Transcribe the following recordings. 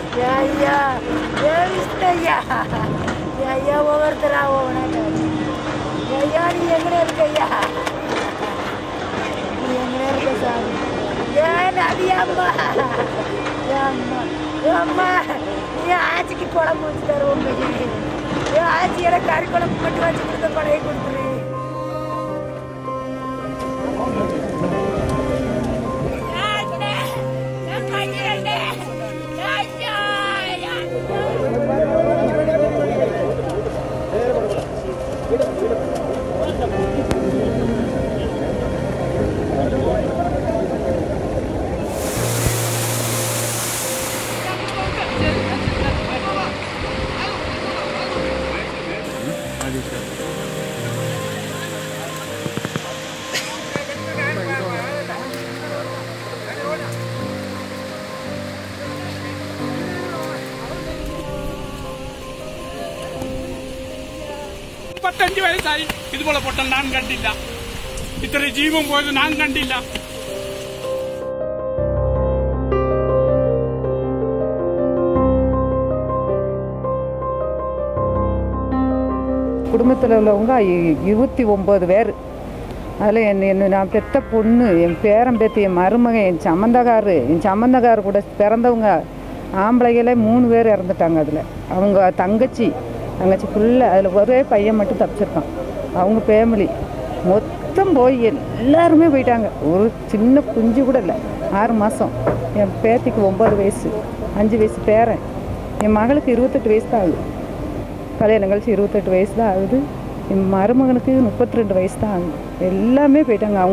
ஐயா ஐயா ஐயா ஒவ்வொருத்தரா ஒவ்வொரு ஐயா நீ எங்கே இருக்க ஐயா நீ எங்கே இருக்க சாமி ஏன் அது அம்மா அம்மா அம்மா நீ ஆச்சிக்கு குழம்பு வச்சு தருவோம் ஏன் ஆச்சி எனக்கு கறி குழம்பு மட்டும் வச்சு கொடுத்த பழைய கொடுத்துரு ഇപ്പത്തഞ്ച് വയസ്സായി ഇതുപോലെ പൊട്ടൽ ഞാൻ കണ്ടില്ല ഇത്ര ജീവൻ പോയത് ഞാൻ കണ്ടില്ല குடும்பத்தில் உள்ளவங்க இ- இருபத்தி ஒம்பது பேர் அதில் என் என்ன நான் பெத்த பொண்ணு என் பேரன் பேத்தி என் மருமகன் என் சம்மந்தக்காரு என் சம்மந்தக்காரு கூட பிறந்தவங்க ஆம்பளைகளே மூணு பேர் இறந்துட்டாங்க அதில் அவங்க தங்கச்சி தங்கச்சி ஃபுல்லாக அதில் ஒரே பையன் மட்டும் தப்பிச்சிருக்கான் அவங்க ஃபேமிலி மொத்தம் போய் எல்லாருமே போயிட்டாங்க ஒரு சின்ன குஞ்சு கூட இல்லை ஆறு மாதம் என் பேத்திக்கு ஒம்பது வயசு அஞ்சு வயசு பேரன் என் மகளுக்கு இருபத்தெட்டு வயசு தான் ஆகுது கல்யாணம் கழிச்சு இருபத்தெட்டு வயசு தான் ஆகுது என் மருமகனுக்கு முப்பத்தி ரெண்டு வயசு தான் ஆகுது எல்லாமே போயிட்டாங்க அவங்க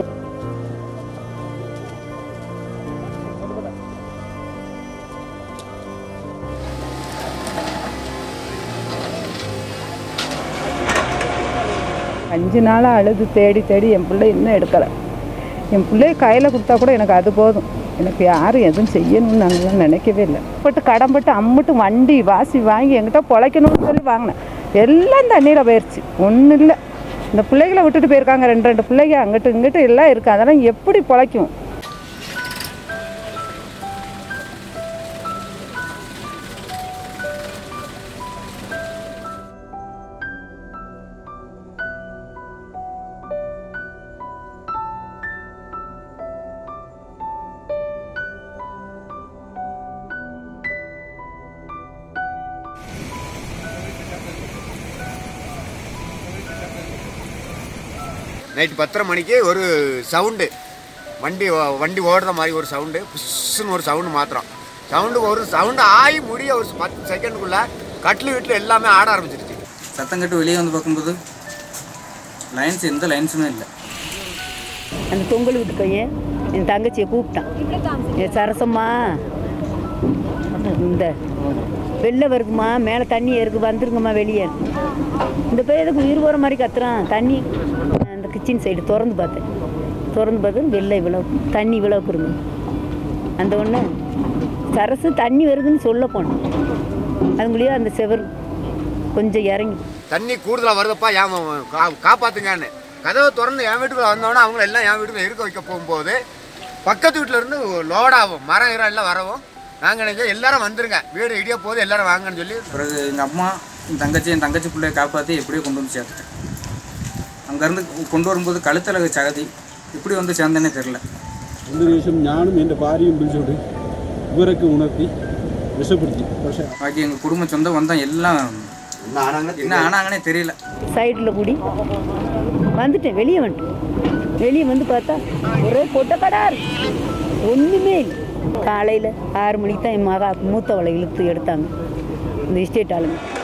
அஞ்சு நாளாக அழுது தேடி தேடி என் பிள்ளை இன்னும் எடுக்கலை என் பிள்ளைய கையில் கொடுத்தா கூட எனக்கு அது போதும் எனக்கு யாரும் எதுவும் செய்யணும்னு நாங்களாம் நினைக்கவே இல்லை பட்டு கடன்பட்டு அம்முட்டு வண்டி வாசி வாங்கி என்கிட்ட பொழைக்கணும்னு சொல்லி வாங்கினேன் எல்லாம் தண்ணியில் போயிடுச்சு ஒன்றும் இல்லை இந்த பிள்ளைகளை விட்டுட்டு போயிருக்காங்க ரெண்டு ரெண்டு பிள்ளைங்க அங்கிட்டு இங்கிட்டு எல்லாம் இருக்குது அதெல்லாம் எப்படி பொழைக்கும் நைட்டு பத்தரை மணிக்கு ஒரு சவுண்டு வண்டி ஓ- வண்டி ஓடுற மாதிரி ஒரு சவுண்டு புஷ்ஷுன்னு ஒரு சவுண்டு மாத்திரம் சவுண்டு ஒரு சவுண்டு ஆகி முடிய ஒரு பத்து செகண்டுக்குள்ள கட்டில் வீட்டில் எல்லாமே ஆட ஆரம்பிச்சிருச்சு சத்தம் கட்டு வெளியே வந்து பார்க்கும்போது லைன்ஸ் எந்த லைன்ஸுமே இல்லை அந்த தொங்கல் விட்டு பையன் என் தங்கச்சியை கூப்பிட்டான் என் சரசம்மா இந்த வெளில வருதுமா மேலே தண்ணி இருக்கு வந்துருங்கம்மா வெளியே இந்த பையன் எதுக்கு உயிர் போகிற மாதிரி கத்துறான் தண்ணி அந்த கிச்சன் சைடு திறந்து பார்த்தேன் திறந்து பார்த்தேன் வெளில இவ்வளோ தண்ணி இவ்வளோ இருங்க அந்த ஒன்று சரசு தண்ணி வருதுன்னு சொல்ல போனேன் அதுக்குள்ளேயே அந்த செவர் கொஞ்சம் இறங்கி தண்ணி கூடுதலாக வருதப்பா ஏன் கா- காப்பாத்துங்கன்னு கதவை திறந்து என் வீட்டுக்குள்ள வந்தோடனே அவங்க எல்லாம் என் வீட்டுக்குள்ள இருக்க வைக்க போகும்போது பக்கத்து வீட்டில் இருந்து லோடாகும் மரம் இரம் எல்லாம் வரவும் நாங்கள் நினைச்சோம் எல்லாரும் வந்துருங்க வீடு இடிய போது எல்லாரும் வாங்கன்னு சொல்லி பிறகு எங்கள் அம்மா என் தங்கச்சி என் தங்கச்சி பிள்ளைய காப்பாற்றி எப்படியோ கொண்டு வந்து சேர்த்துட்டேன் அங்கேருந்து கொண்டு வரும்போது கழுத்தில் சகதி எப்படி வந்து சேர்ந்தேனே தெரில എന്തൊരു ദിവസം ഞാനും എൻ്റെ ഭാര്യയും വിളിച്ചോണ്ട് ഇവരൊക്കെ ഉണർത്തി രക്ഷപ്പെടുത്തി പക്ഷേ பாக்கி எங்கள் குடும்ப சொந்தம் வந்தால் எல்லாம் என்ன ஆனாங்கன்னு என்ன ஆனாங்கன்னே தெரியல சைடில் கூடி வந்துட்டேன் வெளியே வந்துட்டேன் வெளியே வந்து பார்த்தா ஒரே பொட்டக்கடார் ஒன்றுமே இல்லை காலையில் ஆறு மணிக்கு தான் என் மகா மூத்தவளை இழுத்து எடுத்தாங்க இந்த எஸ்டேட் ஆளுங்க